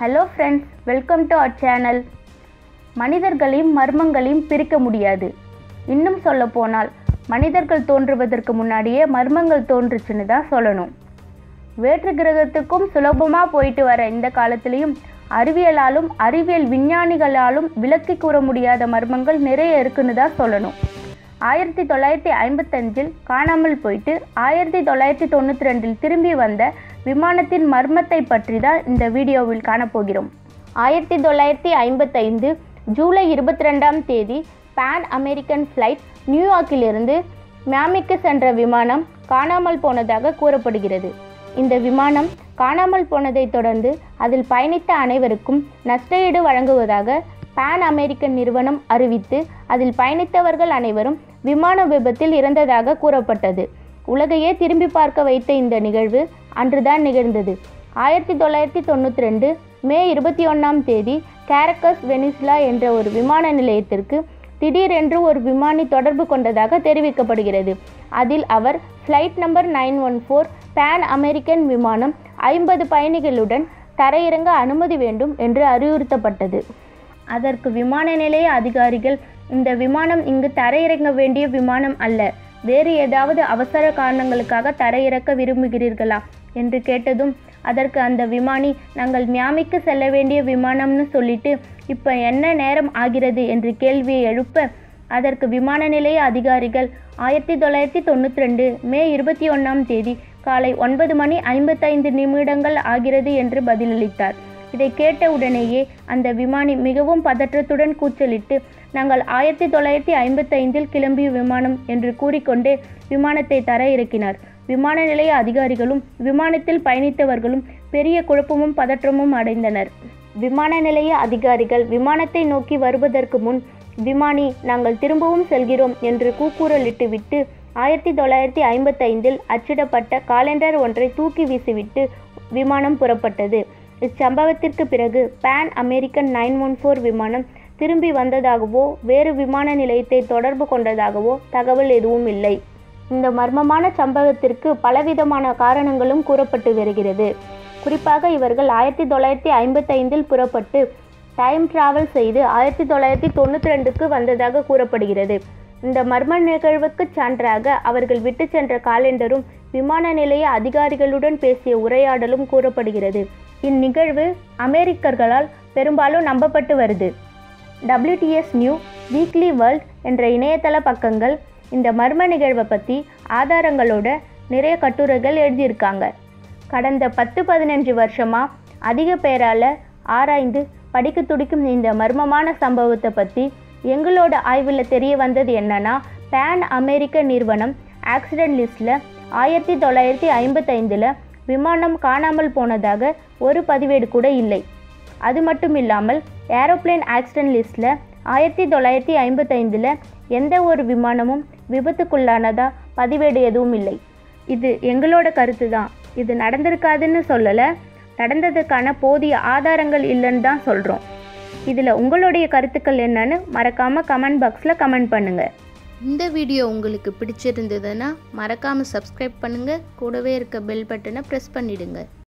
hello friends welcome to our channel மனிதர்களையும் மர்மங்களையும் பிரிக்க முடியாது இன்னும் சொல்ல போனால் மனிதர்கள் தோன்றுவதற்கு முன்னாடியே மர்மங்கள் தோன்றுச்சுன்னு தான் சொல்லணும் வேற்று கிரகத்துக்கும் சுலபமாக போயிட்டு வர இந்த காலத்திலையும் அறிவியலாலும் அறிவியல் விஞ்ஞானிகளாலும் விளக்கி கூற முடியாத மர்மங்கள் நிறைய இருக்குன்னு தான் சொல்லணும் ஆயிரத்தி தொள்ளாயிரத்தி ஐம்பத்தஞ்சில் காணாமல் போயிட்டு ஆயிரத்தி தொள்ளாயிரத்தி தொண்ணூற்றி ரெண்டில் திரும்பி வந்த விமானத்தின் மர்மத்தை பற்றி தான் இந்த வீடியோவில் காணப்போகிறோம் ஆயிரத்தி தொள்ளாயிரத்தி ஐம்பத்தைந்து ஜூலை இருபத்தி ரெண்டாம் தேதி பேன் அமெரிக்கன் ஃப்ளைட் நியூயார்க்கிலிருந்து மியாமிக்கு சென்ற விமானம் காணாமல் போனதாக கூறப்படுகிறது இந்த விமானம் காணாமல் போனதைத் தொடர்ந்து அதில் பயணித்த அனைவருக்கும் நஷ்டஈடு வழங்குவதாக பேன் அமெரிக்கன் நிறுவனம் அறிவித்து அதில் பயணித்தவர்கள் அனைவரும் விமான விபத்தில் இறந்ததாக கூறப்பட்டது உலகையே திரும்பி பார்க்க வைத்த இந்த நிகழ்வு அன்றுதான் நிகழ்ந்தது ஆயிரத்தி தொள்ளாயிரத்தி தொண்ணூற்றி ரெண்டு மே இருபத்தி ஒன்றாம் தேதி கேரக்கஸ் வெனிஸ்லா என்ற ஒரு விமான நிலையத்திற்கு திடீரென்று ஒரு விமானி தொடர்பு கொண்டதாக தெரிவிக்கப்படுகிறது அதில் அவர் flight number nine one four Pan American விமானம் ஐம்பது பயணிகளுடன் தரையிறங்க அனுமதி வேண்டும் என்று அறிவுறுத்தப்பட்டது அதற்கு விமான நிலைய அதிகாரிகள் இந்த விமானம் இங்கு தரையிறங்க வேண்டிய விமானம் அல்ல வேறு ஏதாவது அவசர காரணங்களுக்காக தரையிறக்க விரும்புகிறீர்களா என்று கேட்டதும் அதற்கு அந்த விமானி நாங்கள் மியாமிக்கு செல்ல வேண்டிய விமானம்னு சொல்லிட்டு இப்போ என்ன நேரம் ஆகிறது என்று கேள்வியை எழுப்ப அதற்கு விமான நிலைய அதிகாரிகள் ஆயிரத்தி தொள்ளாயிரத்தி தொண்ணூற்றி ரெண்டு மே இருபத்தி ஒன்றாம் தேதி காலை ஒன்பது மணி ஐம்பத்தைந்து நிமிடங்கள் ஆகிறது என்று பதிலளித்தார் இதை கேட்ட உடனேயே அந்த விமானி மிகவும் பதற்றத்துடன் கூச்சலிட்டு நாங்கள் ஆயிரத்தி தொள்ளாயிரத்தி ஐம்பத்தைந்தில் கிளம்பிய விமானம் என்று கூறிக்கொண்டே விமானத்தை தர இறக்கினார் விமான நிலைய அதிகாரிகளும் விமானத்தில் பயணித்தவர்களும் பெரிய குழப்பமும் பதற்றமும் அடைந்தனர் விமான நிலைய அதிகாரிகள் விமானத்தை நோக்கி வருவதற்கு முன் விமானி நாங்கள் திரும்பவும் செல்கிறோம் என்று கூக்குரலிட்டு விட்டு ஆயிரத்தி தொள்ளாயிரத்தி ஐம்பத்தைந்தில் அச்சிடப்பட்ட காலண்டர் ஒன்றை தூக்கி வீசிவிட்டு விமானம் புறப்பட்டது இச்சம்பவத்திற்கு பிறகு Pan American nine one four விமானம் திரும்பி வந்ததாகவோ வேறு விமான நிலையத்தை தொடர்பு கொண்டதாகவோ தகவல் எதுவும் இல்லை இந்த மர்மமான சம்பவத்திற்கு பலவிதமான காரணங்களும் கூறப்பட்டு வருகிறது குறிப்பாக இவர்கள் ஆயிரத்தி தொள்ளாயிரத்தி ஐம்பத்தைந்தில் புறப்பட்டு டைம் டிராவல் செய்து ஆயிரத்தி தொள்ளாயிரத்தி தொண்ணூற்றி ரெண்டுக்கு வந்ததாக கூறப்படுகிறது இந்த மர்ம நிகழ்வுக்கு சான்றாக அவர்கள் விட்டு சென்ற காலண்டரும் விமான நிலைய அதிகாரிகளுடன் பேசிய உரையாடலும் கூறப்படுகிறது இந்நிகழ்வு அமெரிக்கர்களால் பெரும்பாலும் நம்பப்பட்டு வருது டபிள்யூடிஎஸ் நியூ வீக்லி வேர்ல்ட் என்ற இணையதள பக்கங்கள் இந்த மர்ம நிகழ்வை பற்றி ஆதாரங்களோட நிறைய கட்டுரைகள் எழுதியிருக்காங்க கடந்த பத்து பதினஞ்சு வருஷமாக அதிக பேரால் ஆராய்ந்து படிக்க துடிக்கும் இந்த மர்மமான சம்பவத்தை பற்றி எங்களோட ஆய்வில் தெரிய வந்தது என்னன்னா பேன் அமெரிக்க நிறுவனம் ஆக்சிடென்ட் லிஸ்டில் ஆயிரத்தி தொள்ளாயிரத்தி ஐம்பத்தைந்தில் விமானம் காணாமல் போனதாக ஒரு பதிவேடு கூட இல்லை அது மட்டும் இல்லாமல் ஏரோப்ளேன் ஆக்சிடென்ட் லிஸ்டில் ஆயிரத்தி தொள்ளாயிரத்தி ஐம்பத்தைந்தில் எந்த ஒரு விமானமும் விபத்துக்குள்ளானதா பதிவேடு எதுவும் இல்லை இது எங்களோட கருத்து தான் இது நடந்திருக்காதுன்னு சொல்லலை நடந்ததுக்கான போதிய ஆதாரங்கள் இல்லைன்னு தான் சொல்கிறோம் இதில் உங்களுடைய கருத்துக்கள் என்னன்னு மறக்காமல் கமெண்ட் பாக்ஸில் கமெண்ட் பண்ணுங்கள் இந்த வீடியோ உங்களுக்கு பிடிச்சிருந்ததுன்னா மறக்காமல் சப்ஸ்கிரைப் பண்ணுங்கள் கூடவே இருக்க பெல் பட்டனை ப்ரெஸ் பண்ணிடுங்க